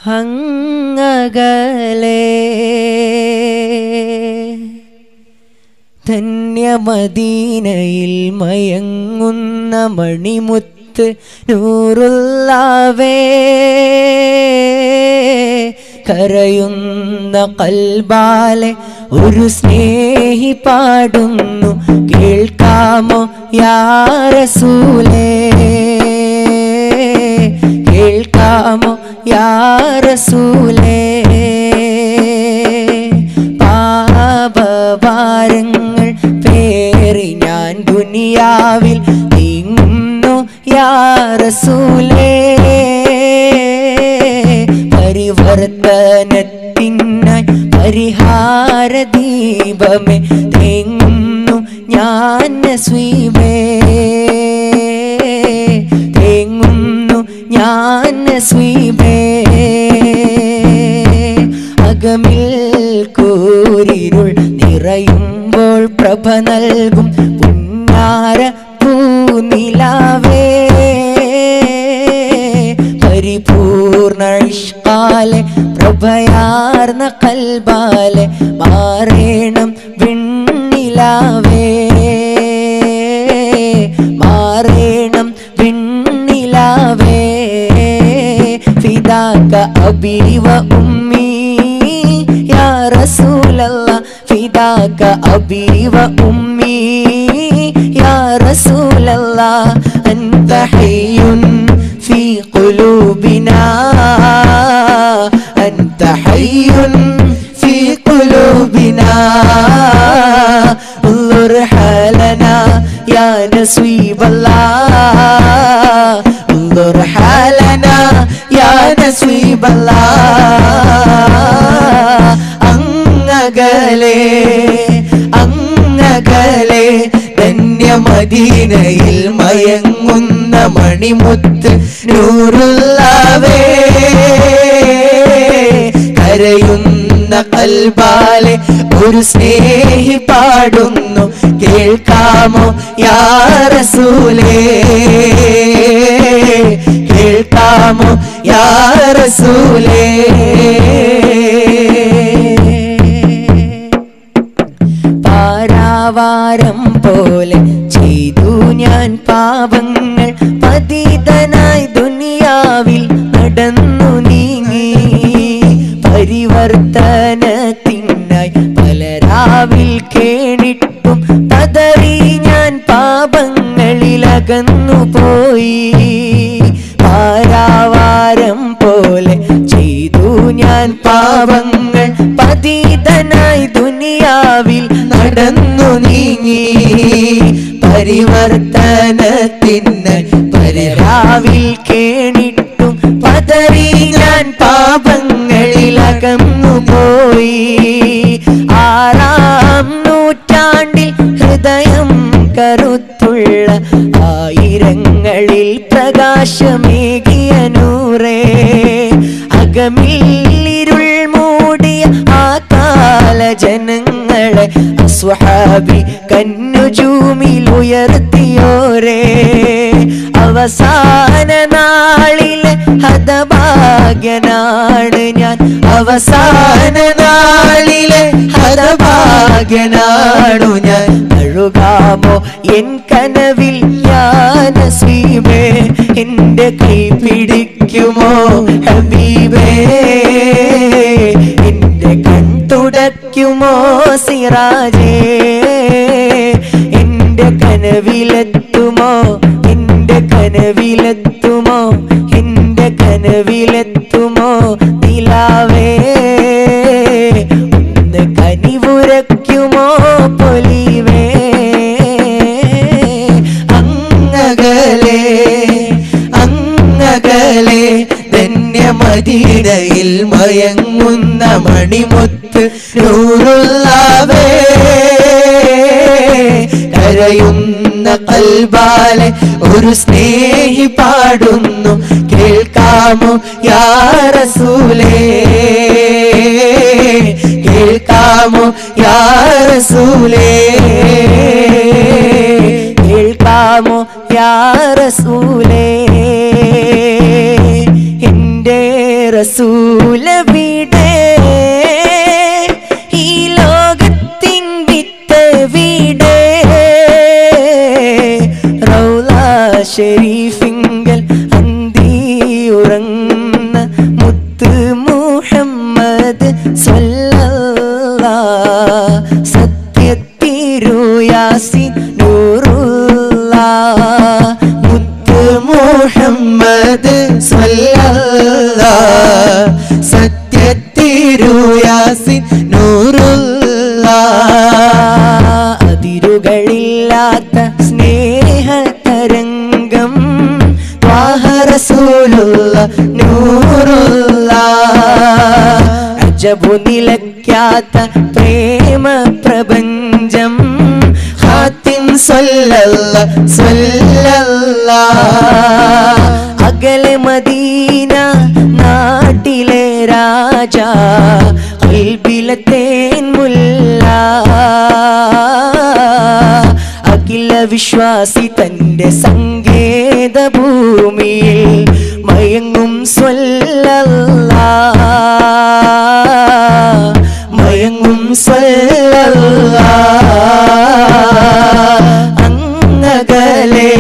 അങ്ങകലേ ധന്യമദീനയിൽ മയങ്ങുന്ന മണിമുത്ത് നൂറുള്ളവേ കരയുന്ന കൽബാലെ ഒരു സ്നേഹി പാടുന്നു കേൾക്കാമോ യാരസൂലേ കേൾക്കാമോ യാരസൂലേ പാപഭാരങ്ങൾ പേറി ഞാൻ ദുനിയാവിൽ നീങ്ങുന്നു യാരസൂലേ പരിവർത്തനത്തിനായി പരിഹാര ദീപമേ തേങ്ങുന്നു ഞാൻ നസ്വീമേ തേങ്ങുന്നു ഞാൻ നസ്വീമേ അകമിൽ കൂരിരുൾ നിറയുമ്പോൾ പ്രഭ നൽകും പുന്നാര പൂനിലാവേ പരിപൂർണ ഇഷ്കാലെ പ്രഭയാർന്ന കൽബാലെ മാറേണം വിണ്ണിലാവേ മാറേണം വിണ്ണിലാവേ ഫിദാക അബീവ ഉമ്മി യാ റസൂലല്ല ഫിദാക അബീവ ഉമ്മി യാ റസൂലല്ല അൻത ഹയ്യുൻ في قلوبنا أنت حي في قلوبنا انظر حالنا يا نسويب الله انظر حالنا يا نسويب الله അങ്ങകലേ അങ്ങകലേ ധന്യമദീനയിൽ മയങ്ങുന്ന മണിമുത്ത് നൂറുള്ളവേ കരയുന്ന കൽബാലെ ഒരു സ്നേഹി പാടുന്നു കേൾക്കാമോ യാറസൂലേ കേൾക്കാമോ യാറസൂലേ പാരാവാരം പോലെ ചെയ്തു ഞാൻ പാപങ്ങൾ പതിതനായി ദുനിയാവിൽ നടന്നു നീങ്ങി പരിവർത്തനത്തിനായി പലരാവിൽ കേണിട്ടും പതറി ഞാൻ പാപങ്ങളിലകന്നു പോയി പാരാവാരം പോലെ ചെയ്തു ഞാൻ പാപങ്ങൾ പതിതനായി ദുനിയാവിൽ നടന്നു നീങ്ങി പരിവർത്തനത്തിന് പരിരാവിൽ കേണിട്ടും പതറി ഞാൻ പാപങ്ങളിലകന്നു പോയി ആറാം നൂറ്റാണ്ടിൽ ഹൃദയം കരുത്തുള്ള ആയിരങ്ങളിൽ പ്രകാശമേകിയ നൂറേ അകമില്ലിരുൾ മൂടിയ ആ കാല ജനങ്ങളെ അസ്വഹാബി കന്നുജൂമിൽ ഉയർത്തിയോരേ അവസാന നാളിലെ ഹതഭാഗ്യനാണ് ഞാൻ അവസാന നാളിലെ ഹതഭാഗ്യനാണു ഞാൻ അഴുകാമോ എൻ കനവിൽ ഞാൻ സീമേ എന്റെ കൈ പിടിക്കുമോ ഹബീബേ എന്റെ കൺ തുടയ്ക്കുമോ സിറാജേ എന്റെ കനവിലെത്തുമോ എന്റെ കനവിലെത്തുമോ എന്റെ കനവിലെത്തുമോ നിലാവേ ഒന്ന് കനിവുരയ്ക്കുമോ പൊലിവേ അങ്ങകലേ അങ്ങകലേ ധന്യമദീനയിൽ മയങ്ങുന്ന മണിമുത്ത് നൂറുള്ളവേ കരയുന്ന കൽബാലെ ഒരു സ്നേഹി പാടുന്നു കേൾക്കാമോ യാറസൂലേ കേൾക്കാമോ യാറസൂലേ കേൾക്കാമോ യാറസൂലേ എൻ്റെ റസൂലവിടെ ഈ ലോകത്തിൻ വിത്തവിടെ റൗല ഷരീഫിങ്കൽ അന്തി ഉറങ്ങുന്ന മുത്ത് മുഹമ്മദ് സല്ലല്ലാ സത്യത്തിരുയാസി നൂറുള്ള മുത്ത് മുഹമ്മദ് സല്ലല്ലാ സത്യത്തിരുയാസി നൂറുള്ള അതിരുകളില്ലാത്ത സ്നേഹതരംഗം റസൂലുള്ള നൂറുള്ള അജബു നിലയ്ക്കാത്ത പ്രേമ പ്രപഞ്ചം ഹാത്തിം സല്ലല്ല സല്ലല്ല അകലെ മദീന നാട്ടിലെ രാജ കൽബിലെ തേൻ മുല്ല അഖില വിശ്വാസി തന്റെ സങ്കേത ഭൂമിയിൽ മയങ്ങും സ്വല്ലല്ല മയങ്ങും സ്വല്ലല്ല അങ്ങകലെ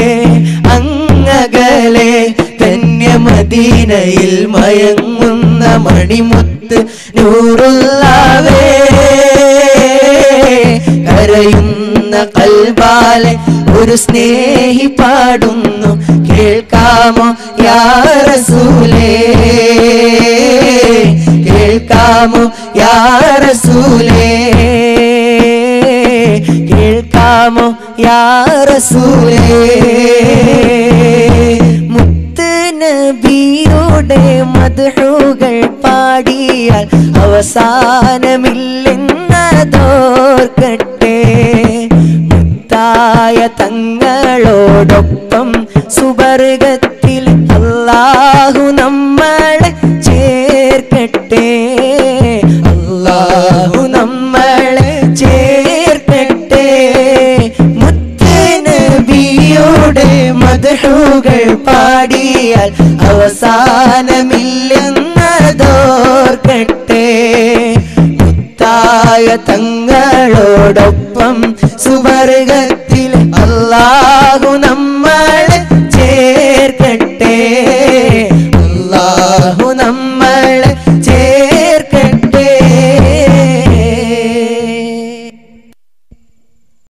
അങ്ങകലെ ധന്യമദീനയിൽ മയങ്ങുന്ന മണിമുത്ത് നൂറുള്ളവേ കരയുന്ന കൽബാലെ ഒരു സ്നേഹി പാടുന്നു കേൾക്കാമോ യാറസൂലേ കേൾക്കാമോ യാറസൂലേ കേൾക്കാമോ യാറസൂലേ മുത്ത് നബിയുടെ മധുകൾ പാടിയാൽ അവസാനമില്ലെന്നതോർക്കട്ടെ മുത്തായ തങ്ങളോടൊപ്പം സുവർഗത്തിൽ അല്ലാഹു നമ്മളെ ചേർക്കട്ടെ അല്ലാഹു നമ്മളെ ചേർക്കട്ടെ മുത്ത് നബിയുടെ മധുകൾ പാടിയാൽ അവസാനമില്ലെന്നതോർക്കട്ടെ മുത്തായ തങ്ങളോടൊപ്പം സുവർഗത്തിൽ അല്ലാഹു നമ്മളെ ചേർക്കട്ടെ